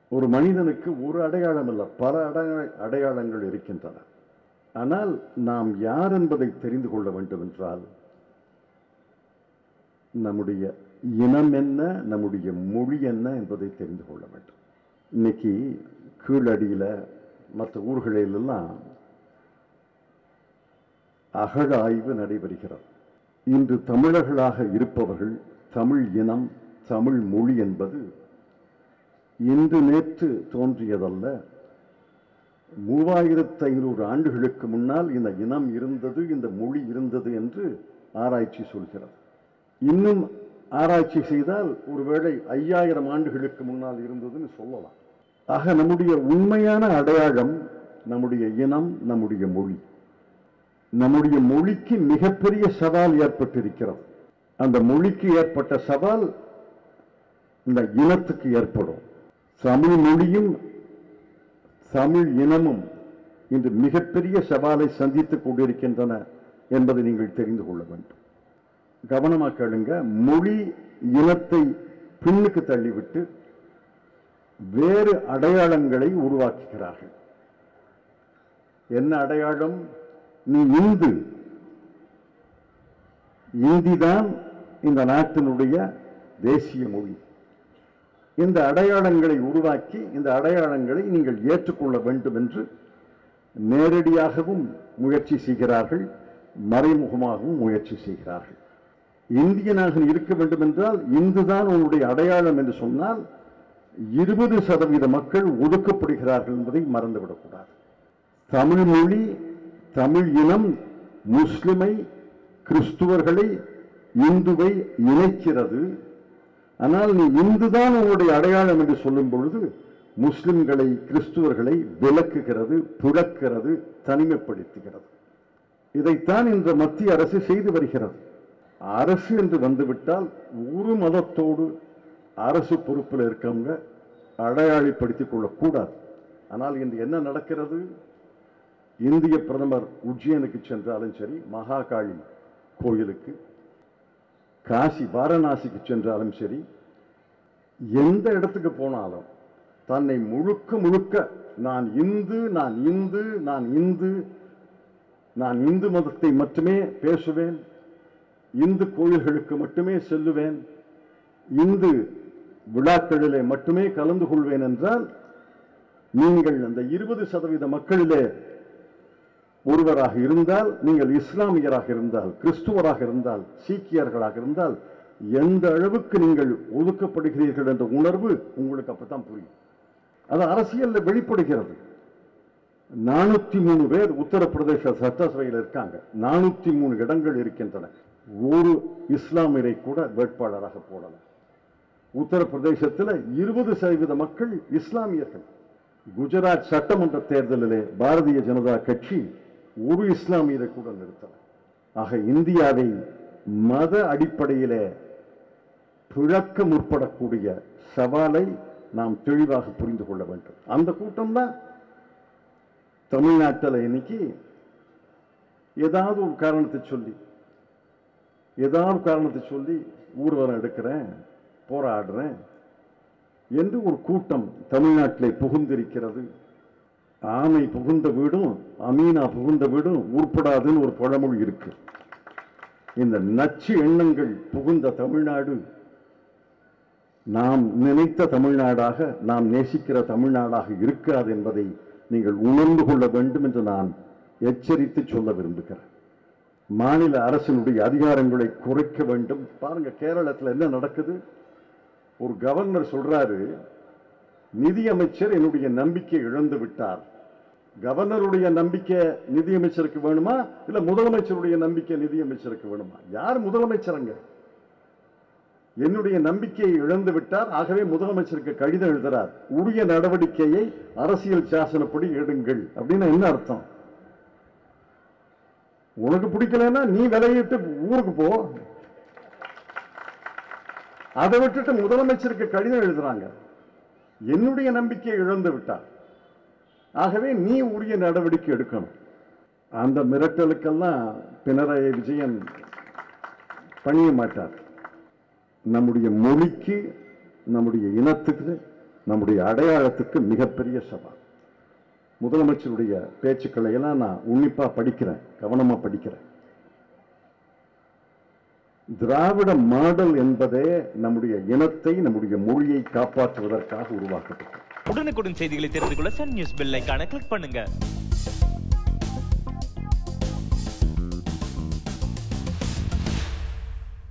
ஒரு மனிதனுக்கு ஒரு அடையாளம் அல்ல பல அடைய- அடையாளங்கள் இருக்கின்றன ஆனால் நாம் யார் என்பதை தெரிந்து கொள்ள வேண்டும் என்றால் நம்முடைய இனம் என்ன நம்முடைய மொழி என்ன என்பதை தெரிந்து கொள்ள வேண்டும் இன்னைக்கு கீழடியில் மற்ற ஊர்களிலெல்லாம் அகழ ஆய்வு நடைபெறுகிறது இன்று தமிழர்களாக இருப்பவர்கள் தமிழ் இனம் தமிழ் மொழி என்பது இன்று நேற்று தோன்றியதல்ல மூவாயிரத்து ஐநூறு ஆண்டுகளுக்கு முன்னால் இந்த இனம் இருந்தது இந்த மொழி இருந்தது என்று ஆராய்ச்சி சொல்கிறது இன்னும் ஆராய்ச்சி செய்தால் ஒருவேளை ஐயாயிரம் ஆண்டுகளுக்கு முன்னால் இருந்ததுன்னு சொல்லலாம் ஆக நம்முடைய உண்மையான அடையாளம் நம்முடைய இனம் நம்முடைய மொழி நம்முடைய மொழிக்கு மிகப்பெரிய சவால் ஏற்பட்டிருக்கிறது அந்த மொழிக்கு ஏற்பட்ட சவால் இந்த இனத்துக்கு ஏற்படும் தமிழ் மொழியும் தமிழ் இனமும் இன்று மிகப்பெரிய சவாலை சந்தித்துக் கொண்டிருக்கின்றன என்பதை நீங்கள் தெரிந்து கொள்ள வேண்டும் கவனமாக கேளுங்க மொழி இனத்தை பின்னுக்கு தள்ளிவிட்டு வேறு அடையாளங்களை உருவாக்குகிறார்கள் என்ன அடையாளம் நீ இந்து இந்திதான் இந்த நாட்டினுடைய தேசிய மொழி இந்த அடையாளங்களை உருவாக்கி இந்த அடையாளங்களை நீங்கள் ஏற்றுக்கொள்ள வேண்டும் என்று நேரடியாகவும் முயற்சி செய்கிறார்கள் மறைமுகமாகவும் முயற்சி செய்கிறார்கள் இந்தியனாக நீ இருக்க வேண்டும் என்றால் இந்துதான் உன்னுடைய அடையாளம் என்று சொன்னால் இருபது சதவீத மக்கள் ஒதுக்கப்படுகிறார்கள் என்பதை மறந்துவிடக்கூடாது தமிழ் மொழி தமிழ் இனம் முஸ்லிமை கிறிஸ்துவர்களை இந்துவை இணைக்கிறது ஆனால் நீ இந்துதான் உன்னுடைய அடையாளம் என்று சொல்லும் பொழுது முஸ்லிம்களை கிறிஸ்துவர்களை விலக்குகிறது புழக்கிறது தனிமைப்படுத்துகிறது இதைத்தான் இந்த மத்திய அரசு செய்து வருகிறது அரசு என்று வந்துவிட்டால் ஒரு மதத்தோடு அரசு பொறுப்பில் இருக்கவங்க அடையாளிப்படுத்திக் கொள்ளக்கூடாது ஆனால் இன்று என்ன நடக்கிறது இந்திய பிரதமர் உஜ்ஜயனுக்கு சென்றாலும் சரி மகாகாளி கோயிலுக்கு காசி வாரணாசிக்கு சென்றாலும் சரி எந்த இடத்துக்கு போனாலும் தன்னை முழுக்க முழுக்க நான் இந்து நான் இந்து நான் இந்து நான் இந்து மதத்தை மட்டுமே பேசுவேன் இந்து கோயில்களுக்கு மட்டுமே செல்லுவேன் இந்து விழாக்களிலே மட்டுமே கலந்து கொள்வேன் என்றால் நீங்கள் அந்த இருபது சதவீத மக்களிலே ஒருவராக இருந்தால் நீங்கள் இஸ்லாமியராக இருந்தால் கிறிஸ்துவராக இருந்தால் சீக்கியர்களாக இருந்தால் எந்த அளவுக்கு நீங்கள் ஒதுக்கப்படுகிறீர்கள் என்ற உணர்வு உங்களுக்கு அப்பதான் புரியும் அது அரசியல்ல வெளிப்படுகிறது நானூத்தி மூணு பேர் உத்தரப்பிரதேச சட்டசபையில் இருக்காங்க நானூத்தி மூணு இடங்கள் இருக்கின்றன ஒரு இஸ்லாமியரை கூட வேட்பாளராக போடலாம் உத்தரப்பிரதேசத்தில் இருபது சதவீத மக்கள் இஸ்லாமியர்கள் குஜராத் சட்டமன்ற தேர்தலிலே பாரதிய ஜனதா கட்சி ஒரு இஸ்லாமியரை கூட நிறுத்தல ஆக இந்தியாவை மத அடிப்படையிலே பிழக்க முற்படக்கூடிய சவாலை நாம் தெளிவாக புரிந்து கொள்ள வேண்டும் அந்த கூட்டம் தான் தமிழ்நாட்டில் இன்னைக்கு ஏதாவது ஒரு காரணத்தை சொல்லி ஏதாவது காரணத்தை சொல்லி ஊர்வலம் எடுக்கிறேன் போராடுறேன் என்று ஒரு கூட்டம் தமிழ்நாட்டிலே புகுந்திருக்கிறது ஆமை புகுந்த வீடும் அமீனா புகுந்த வீடும் உருப்படாதுன்னு ஒரு பழமொழி இருக்கு இந்த நச்சு எண்ணங்கள் புகுந்த தமிழ்நாடு நாம் நினைத்த தமிழ்நாடாக நாம் நேசிக்கிற தமிழ்நாடாக இருக்காது என்பதை நீங்கள் உணர்ந்து கொள்ள வேண்டும் என்று நான் எச்சரித்து சொல்ல விரும்புகிறேன் மாநில அரசினுடைய அதிகாரங்களை குறைக்க வேண்டும் பாருங்க கேரளத்தில் என்ன நடக்குது ஒரு கவர்னர் சொல்றாரு நிதியமைச்சர் என்னுடைய நம்பிக்கை இழந்து விட்டார் கவர்னருடைய நம்பிக்கை நிதியமைச்சருக்கு வேணுமா இல்ல முதலமைச்சருடைய நம்பிக்கை நிதியமைச்சருக்கு வேணுமா யார் முதலமைச்சருங்க என்னுடைய நம்பிக்கையை இழந்து விட்டார் ஆகவே முதலமைச்சருக்கு கடிதம் எழுதுறார் உரிய நடவடிக்கையை அரசியல் சாசனப்படி எடுங்கள் அப்படின்னு என்ன அர்த்தம் உனக்கு பிடிக்கலன்னா நீ விலையிட்டு ஊருக்கு போ அதை விட்டுட்டு முதலமைச்சருக்கு கடிதம் எழுதுறாங்க என்னுடைய நம்பிக்கையை இழந்து விட்டார் ஆகவே நீ உரிய நடவடிக்கை எடுக்கணும் அந்த மிரட்டலுக்கெல்லாம் பினராயி விஜயன் பணிய மாட்டார் நம்முடைய மொழிக்கு நம்முடைய இனத்துக்கு நம்முடைய அடையாளத்துக்கு மிகப்பெரிய சவால் முதலமைச்சருடைய பேச்சுக்களை எல்லாம் நான் உன்னிப்பா படிக்கிறேன் கவனமா படிக்கிறேன் திராவிட மாடல் என்பதே நம்முடைய இனத்தை நம்முடைய மொழியை காப்பாற்றுவதற்காக உருவாக்கப்பட்டது உடனுக்குடன் செய்திகளை தெரிந்து கொள்ள சன் நியூஸ் பெல் ஐகானை கிளிக் பண்ணுங்க